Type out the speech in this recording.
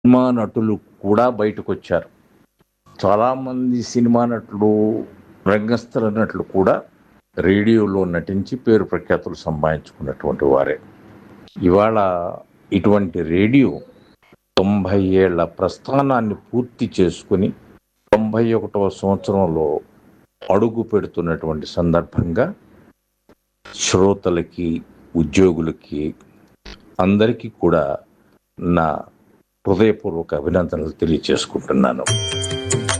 cinema నటులు కూడా బయటకు వచ్చారు చాలామంది సినిమా నటులు రంగస్థల నటులు కూడా రేడియోలో నటించి పేరు ప్రఖ్యాతులు సంపాదించుకున్నటువంటి వారే ఇవాళ ఇటువంటి రేడియో తొంభై ఏళ్ల ప్రస్థానాన్ని పూర్తి చేసుకుని తొంభై ఒకటవ సంవత్సరంలో అడుగు పెడుతున్నటువంటి సందర్భంగా శ్రోతలకి ఉద్యోగులకి అందరికీ కూడా నా హృదయపూర్వక అభినందనలు తెలియచేసుకుంటున్నాను